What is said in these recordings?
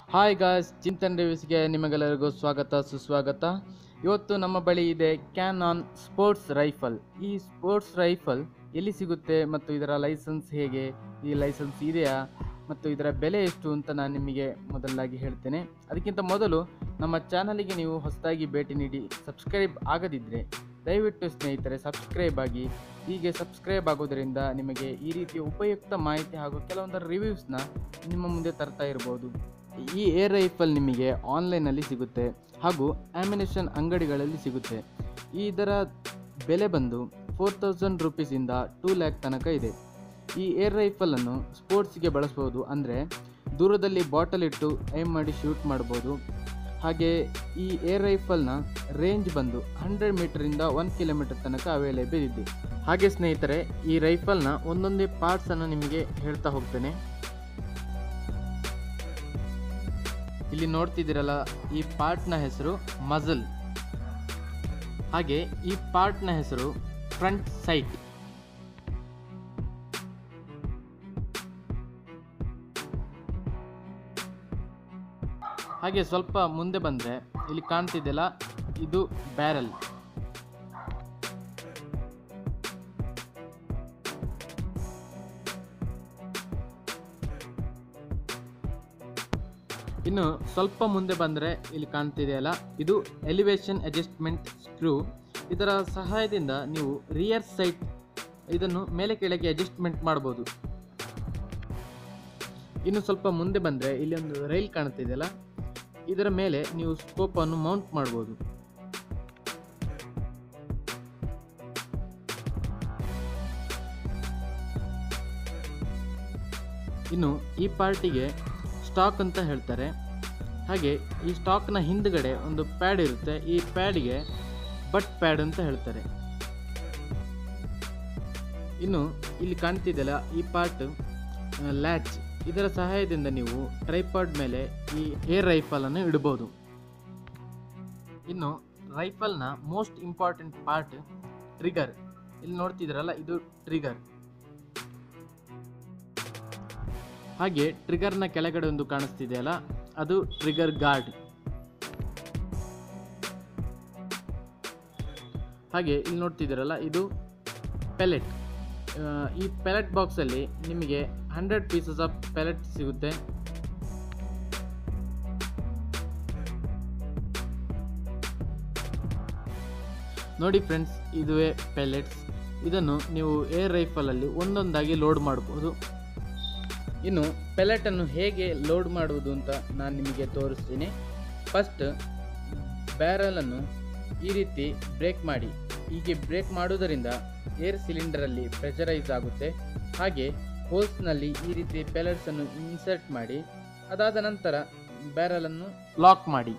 hi guys Chintan ರಿವ್ಯೂಸ್ಗೆ ನಿಮಗೆಲ್ಲರಿಗೂ ಸ್ವಾಗತ ಸುಸ್ವಾಗತ ಇವತ್ತು ನಮ್ಮ ಬಳಿ ಇದೆ ಕ್ಯಾನ್ ಆನ್ ಸ್ಪೋರ್ಟ್ಸ್ ರೈಫಲ್ ಈ ಸ್ಪೋರ್ಟ್ಸ್ ರೈಫಲ್ ಎಲ್ಲಿ ಸಿಗುತ್ತೆ ಮತ್ತು ಇದರ ಲೈಸೆನ್ಸ್ ಹೇಗೆ ಈ ಲೈಸೆನ್ಸ್ ಇದೆಯಾ ಮತ್ತು ಇದರ ಬೆಲೆ ಎಷ್ಟು ಅಂತ ನಾನು ನಿಮಗೆ ಮೊದಲಾಗಿ ಹೇಳ್ತೇನೆ ಅದಕ್ಕಿಂತ ಮೊದಲು ನಮ್ಮ ಚಾನಲಿಗೆ ನೀವು ಹೊಸದಾಗಿ ಭೇಟಿ ನೀಡಿ ಸಬ್ಸ್ಕ್ರೈಬ್ ಆಗದಿದ್ದರೆ ದಯವಿಟ್ಟು ಸ್ನೇಹಿತರೆ ಸಬ್ಸ್ಕ್ರೈಬ್ ಆಗಿ ಹೀಗೆ ಸಬ್ಸ್ಕ್ರೈಬ್ ಆಗೋದರಿಂದ ನಿಮಗೆ ಈ ರೀತಿಯ ಉಪಯುಕ್ತ ಮಾಹಿತಿ ಹಾಗೂ ಕೆಲವೊಂದರ ರಿವ್ಯೂಸ್ನ ನಿಮ್ಮ ಮುಂದೆ ತರ್ತಾ ಇರ್ಬೋದು ಈ ಏರ್ ರೈಫಲ್ ನಿಮಗೆ ಆನ್ಲೈನಲ್ಲಿ ಸಿಗುತ್ತೆ ಹಾಗೂ ಆಮಿನೇಷನ್ ಅಂಗಡಿಗಳಲ್ಲಿ ಸಿಗುತ್ತೆ ಇದರ ಬೆಲೆ ಬಂದು ಫೋರ್ ತೌಸಂಡ್ ರುಪೀಸಿಂದ ಟೂ ಲ್ಯಾಕ್ ತನಕ ಇದೆ ಈ ಏರ್ ರೈಫಲನ್ನು ಸ್ಪೋರ್ಟ್ಸ್ಗೆ ಬಳಸ್ಬೋದು ಅಂದರೆ ದೂರದಲ್ಲಿ ಬಾಟಲ್ ಇಟ್ಟು ಏಮ್ ಮಾಡಿ ಶೂಟ್ ಮಾಡ್ಬೋದು ಹಾಗೆ ಈ ಏರ್ ರೈಫಲ್ನ ರೇಂಜ್ ಬಂದು ಹಂಡ್ರೆಡ್ ಮೀಟರಿಂದ ಒನ್ ಕಿಲೋಮೀಟರ್ ತನಕ ಅವೈಲೇಬಲ್ ಇದೆ ಹಾಗೆ ಸ್ನೇಹಿತರೆ ಈ ರೈಫಲ್ನ ಒಂದೊಂದೇ ಪಾರ್ಟ್ಸನ್ನು ನಿಮಗೆ ಹೇಳ್ತಾ ಹೋಗ್ತೇನೆ ಇಲ್ಲಿ ನೋಡ್ತಿದ್ದೀರಲ್ಲ ಈ ಪಾರ್ಟ್ನ ಹೆಸರು ಮಜಲ್ ಹಾಗೆ ಈ ಪಾರ್ಟ್ನ ಹೆಸರು ಫ್ರಂಟ್ ಸೈಟ್ ಹಾಗೆ ಸ್ವಲ್ಪ ಮುಂದೆ ಬಂದರೆ ಇಲ್ಲಿ ಕಾಣ್ತಿದೆಯಲ್ಲ ಇದು ಬ್ಯಾರಲ್ ಇನ್ನು ಸ್ವಲ್ಪ ಮುಂದೆ ಬಂದರೆ ಇಲ್ಲಿ ಕಾಣ್ತಿದೆಯಲ್ಲ ಇದು ಎಲಿವೇಶನ್ ಅಡ್ಜಸ್ಟ್ಮೆಂಟ್ ಸ್ಕ್ರೂ ಇದರ ಸಹಾಯದಿಂದ ನೀವು ರಿಯರ್ ಸೈಟ್ ಇದನ್ನು ಮೇಲೆ ಕೆಳಗೆ ಅಡ್ಜಸ್ಟ್ಮೆಂಟ್ ಮಾಡ್ಬೋದು ಇನ್ನು ಸ್ವಲ್ಪ ಮುಂದೆ ಬಂದರೆ ಇಲ್ಲಿ ಒಂದು ರೈಲ್ ಕಾಣ್ತಿದೆಯಲ್ಲ ಇದರ ಮೇಲೆ ನೀವು ಸ್ಕೋಪನ್ನು ಮೌಂಟ್ ಮಾಡ್ಬೋದು ಇನ್ನು ಈ ಪಾರ್ಟಿಗೆ ಸ್ಟಾಕ್ ಅಂತ ಹೇಳ್ತಾರೆ ಹಾಗೆ ಈ ಸ್ಟಾಕ್ನ ಹಿಂದ್ಗಡೆ ಒಂದು ಪ್ಯಾಡ್ ಇರುತ್ತೆ ಈ ಪ್ಯಾಡಿಗೆ ಬಟ್ ಪ್ಯಾಡ್ ಅಂತ ಹೇಳ್ತಾರೆ ಇನ್ನು ಇಲ್ಲಿ ಕಾಣ್ತಿದೆಯಲ್ಲ ಈ ಪಾರ್ಟ್ ಲ್ಯಾಚ್ ಇದರ ಸಹಾಯದಿಂದ ನೀವು ಟ್ರೈಪಾಡ್ ಮೇಲೆ ಈ ಏರ್ ರೈಫಲನ್ನು ಇಡಬಹುದು ಇನ್ನು ರೈಫಲ್ನ ಮೋಸ್ಟ್ ಇಂಪಾರ್ಟೆಂಟ್ ಪಾರ್ಟ್ ಟ್ರಿಗರ್ ಇಲ್ಲಿ ನೋಡ್ತಿದ್ರಲ್ಲ ಇದು ಟ್ರಿಗರ್ ಹಾಗೆ ಟ್ರಿಗರ್ನ ಕೆಳಗಡೆ ಒಂದು ಕಾಣಿಸ್ತಿದೆಯಲ್ಲ ಅದು ಟ್ರಿಗರ್ ಗಾರ್ಡ್ ಹಾಗೆ ಇಲ್ಲಿ ನೋಡ್ತಿದ್ದೀರಲ್ಲ ಇದು ಪೆಲೆಟ್ ಈ ಪೆಲೆಟ್ ಬಾಕ್ಸಲ್ಲಿ ನಿಮಗೆ ಹಂಡ್ರೆಡ್ ಪೀಸಸ್ ಆಫ್ ಪೆಲೆಟ್ ಸಿಗುತ್ತೆ ನೋಡಿ ಫ್ರೆಂಡ್ಸ್ ಇದುವೇ ಪೆಲೆಟ್ಸ್ ಇದನ್ನು ನೀವು ಏರ್ ರೈಫಲಲ್ಲಿ ಒಂದೊಂದಾಗಿ ಲೋಡ್ ಮಾಡ್ಬೋದು ಇನ್ನು ಪೆಲೆಟನ್ನು ಹೇಗೆ ಲೋಡ್ ಮಾಡುವುದು ಅಂತ ನಾನು ನಿಮಗೆ ತೋರಿಸ್ತೀನಿ ಫಸ್ಟ್ ಬ್ಯಾರಲನ್ನು ಈ ರೀತಿ ಬ್ರೇಕ್ ಮಾಡಿ ಹೀಗೆ ಬ್ರೇಕ್ ಮಾಡುವುದರಿಂದ ಏರ್ ಸಿಲಿಂಡರಲ್ಲಿ ಪ್ರೆಷರೈಸ್ ಆಗುತ್ತೆ ಹಾಗೆ ಹೋಲ್ಸ್ನಲ್ಲಿ ಈ ರೀತಿ ಪೆಲೆಟ್ಸನ್ನು ಇನ್ಸರ್ಟ್ ಮಾಡಿ ಅದಾದ ನಂತರ ಬ್ಯಾರಲನ್ನು ಲಾಕ್ ಮಾಡಿ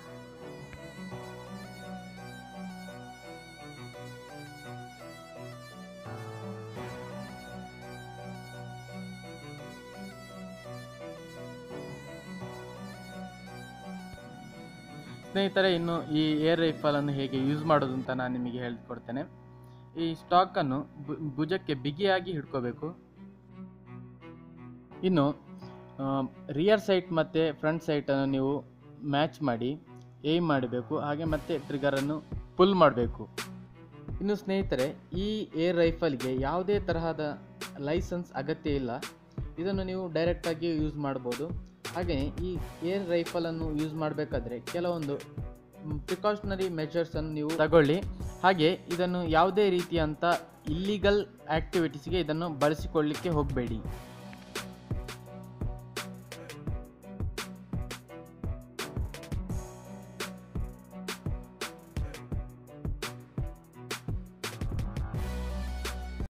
ಸ್ನೇಹಿತರೆ ಇನ್ನು ಈ ಏರ್ ರೈಫಲನ್ನು ಹೇಗೆ ಯೂಸ್ ಮಾಡೋದು ಅಂತ ನಾನು ನಿಮಗೆ ಹೇಳಿಕೊಡ್ತೇನೆ ಈ ಸ್ಟಾಕನ್ನು ಭುಜಕ್ಕೆ ಬಿಗಿಯಾಗಿ ಹಿಡ್ಕೋಬೇಕು ಇನ್ನು ರಿಯರ್ ಸೈಟ್ ಮತ್ತು ಫ್ರಂಟ್ ಸೈಟನ್ನು ನೀವು ಮ್ಯಾಚ್ ಮಾಡಿ ಏಮ್ ಮಾಡಬೇಕು ಹಾಗೆ ಮತ್ತೆ ಟ್ರಿಗರನ್ನು ಪುಲ್ ಮಾಡಬೇಕು ಇನ್ನು ಸ್ನೇಹಿತರೆ ಈ ಏರ್ ರೈಫಲ್ಗೆ ಯಾವುದೇ ತರಹದ ಲೈಸೆನ್ಸ್ ಅಗತ್ಯ ಇಲ್ಲ ಇದನ್ನು ನೀವು ಡೈರೆಕ್ಟಾಗಿ ಯೂಸ್ ಮಾಡ್ಬೋದು ಹಾಗೆಯೇ ಈ ಏರ್ ರೈಫಲನ್ನು ಯೂಸ್ ಮಾಡಬೇಕಾದ್ರೆ ಕೆಲವೊಂದು ಪ್ರಿಕಾಷನರಿ ಮೆಷರ್ಸನ್ನು ನೀವು ತಗೊಳ್ಳಿ ಹಾಗೆ ಇದನ್ನು ಯಾವುದೇ ರೀತಿಯಂಥ ಇಲ್ಲಿಗಲ್ ಆ್ಯಕ್ಟಿವಿಟೀಸ್ಗೆ ಇದನ್ನು ಬಳಸಿಕೊಳ್ಳಿಕ್ಕೆ ಹೋಗಬೇಡಿ